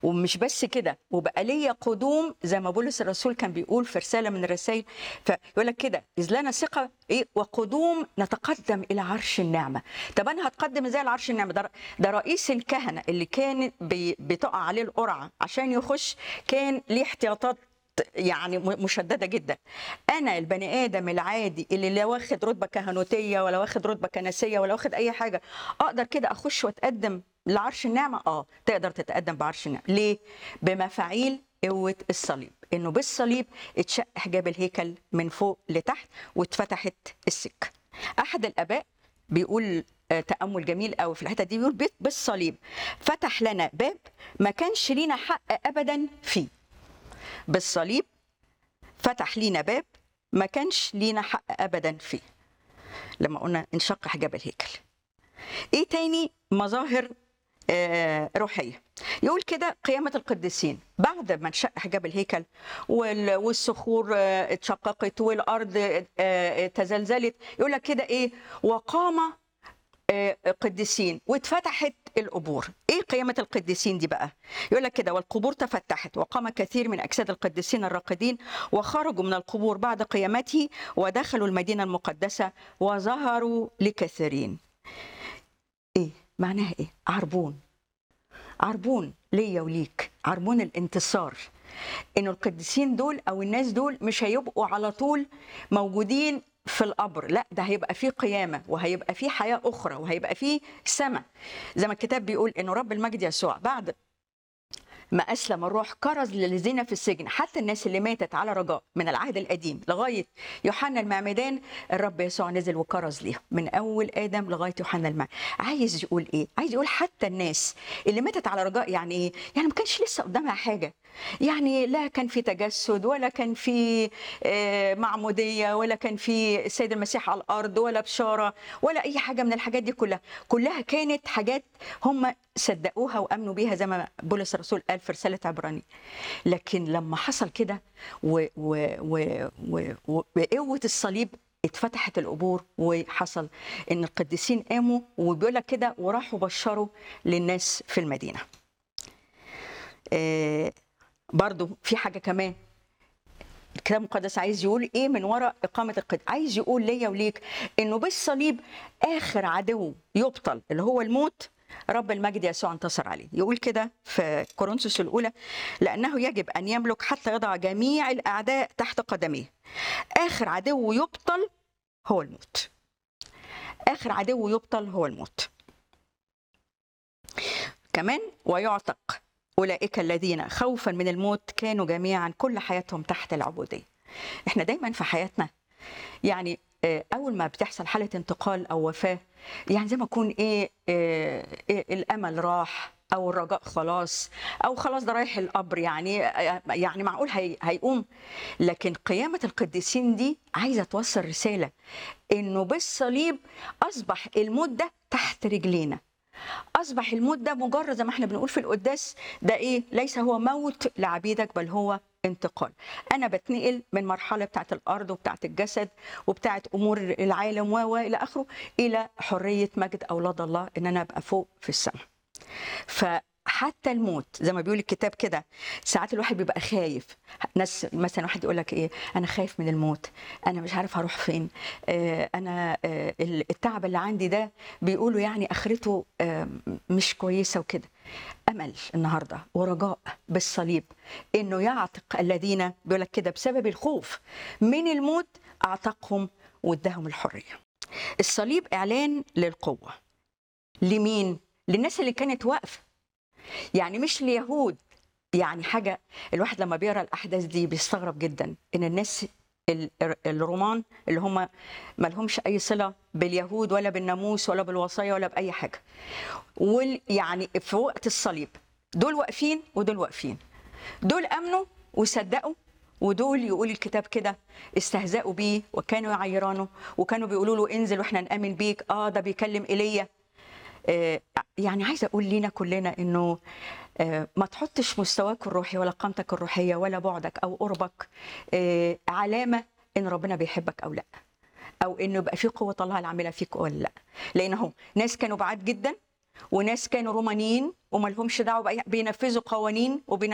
ومش بس كده وبقى ليا قدوم زي ما بولس الرسول كان بيقول في رساله من الرسائل فيقول لك كده اذ لنا ثقه ايه وقدوم نتقدم الى عرش النعمه طب انا هتقدم ازاي لعرش النعمه ده ده رئيس الكهنه اللي كان بي- بتقع عليه القرعه عشان يخش كان ليه احتياطات يعني م- مشدده جدا انا البني ادم العادي اللي لا واخد رتبه كهنوتيه ولا واخد رتبه كنسيه ولا واخد اي حاجه اقدر كده اخش واتقدم لعرش النعمه اه تقدر تتقدم بعرش النعمه ليه بمفاعيل قوه الصليب انه بالصليب اتشق حجاب الهيكل من فوق لتحت واتفتحت السكه احد الاباء بيقول آه، تامل جميل قوي في الحته دي بيقول بيت- بالصليب فتح لنا باب ما كانش لينا حق ابدا فيه بالصليب فتح لينا باب ما كانش لينا حق ابدا فيه لما قلنا انشق حجاب الهيكل ايه تاني مظاهر آه، روحيه يقول كده قيامه القديسين بعد ما انشق حجاب الهيكل وال- والصخور آه، اتشققت والارض آه، آه، تزلزلت يقول لك كده ايه وقام آه، قديسين واتفتحت القبور ايه قيامه القديسين دي بقى يقول لك كده والقبور تفتحت وقام كثير من اجساد القديسين الراقدين وخرجوا من القبور بعد قيامته ودخلوا المدينه المقدسه وظهروا لكثيرين ايه معناها ايه عربون عربون ليا وليك عربون الانتصار ان القديسين دول او الناس دول مش هيبقوا على طول موجودين في القبر لا ده هيبقى فيه قيامه وهيبقى فيه حياه اخرى وهيبقى فيه سماء زي ما الكتاب بيقول انه رب المجد يسوع بعد ما اسلم الروح كرز للذين في السجن حتى الناس اللي ماتت على رجاء من العهد القديم لغايه يوحنا المعمدان الرب يسوع نزل وكرز ليهم من اول ادم لغايه يوحنا المعمدان عايز يقول ايه عايز يقول حتى الناس اللي ماتت على رجاء يعني ايه يعني ما كانش لسه قدامها حاجه يعني لا كان في تجسد ولا كان في آه، معموديه ولا كان في السيد المسيح على الارض ولا بشاره ولا اي حاجه من الحاجات دي كلها كلها كانت حاجات هم صدقوها وامنوا بيها زي ما بولس الرسول قال في رساله عبراني لكن لما حصل كده و- و- و- و- وبقوه الصليب اتفتحت القبور وحصل ان القديسين قاموا وبيقول لك كده وراحوا بشروا للناس في المدينه. آه برضو في حاجه كمان الكتاب المقدس عايز يقول ايه من وراء اقامه القدس عايز يقول ليا وليك انه بالصليب اخر عدو يبطل اللي هو الموت رب المجد يسوع انتصر عليه يقول كده في كورنثوس الاولى لانه يجب ان يملك حتى يضع جميع الاعداء تحت قدميه اخر عدو يبطل هو الموت اخر عدو يبطل هو الموت كمان ويعتق اولئك الذين خوفا من الموت كانوا جميعا كل حياتهم تحت العبوديه احنا دايما في حياتنا يعني آه، اول ما بتحصل حاله انتقال او وفاه يعني زي ما يكون ايه, إيه, إيه الامل راح او الرجاء خلاص او خلاص ده رايح القبر يعني آه، يعني معقول هي هيقوم لكن قيامه القديسين دي عايزه توصل رساله انه بالصليب اصبح الموت ده تحت رجلينا اصبح الموت ده مجرد زي ما احنا بنقول في القداس ده ايه ليس هو موت لعبيدك بل هو انتقال انا بتنقل من مرحله بتاعت الارض وبتاعت الجسد وبتاعت امور العالم و و الى اخره الى حريه مجد اولاد الله ان انا ابقى فوق في السماء فحتى الموت زي ما بيقول الكتاب كده ساعات الواحد بيبقى خايف ناس مثلا واحد يقول لك ايه انا خايف من الموت انا مش عارف هروح فين آه انا آه التعب اللي عندي ده بيقولوا يعني اخرته آه مش كويسه وكده امل النهارده ورجاء بالصليب انه يعتق الذين بيقول لك كده بسبب الخوف من الموت اعتقهم واداهم الحريه الصليب اعلان للقوه لمين للناس اللي كانت واقفه يعني مش اليهود يعني حاجه الواحد لما بيقرا الاحداث دي بيستغرب جدا ان الناس ال- الرومان اللي هم ما لهمش اي صله باليهود ولا بالناموس ولا بالوصايا ولا باي حاجه وال يعني في وقت الصليب دول واقفين ودول واقفين دول امنوا وصدقوا ودول يقول الكتاب كده استهزأوا بيه وكانوا يعيرانه وكانوا بيقولوا له انزل واحنا نامن بيك اه ده بيكلم ايليا آه، يعني عايزه اقول لينا كلنا انه آه، ما تحطش مستواك الروحي ولا قامتك الروحيه ولا بعدك او قربك آه، علامه ان ربنا بيحبك او لا او انه يبقى في قوه الله العامله فيك ولا لا لان هم ناس كانوا بعاد جدا وناس كانوا رومانيين وما لهمش دعوه بأي- بينفذوا قوانين وبين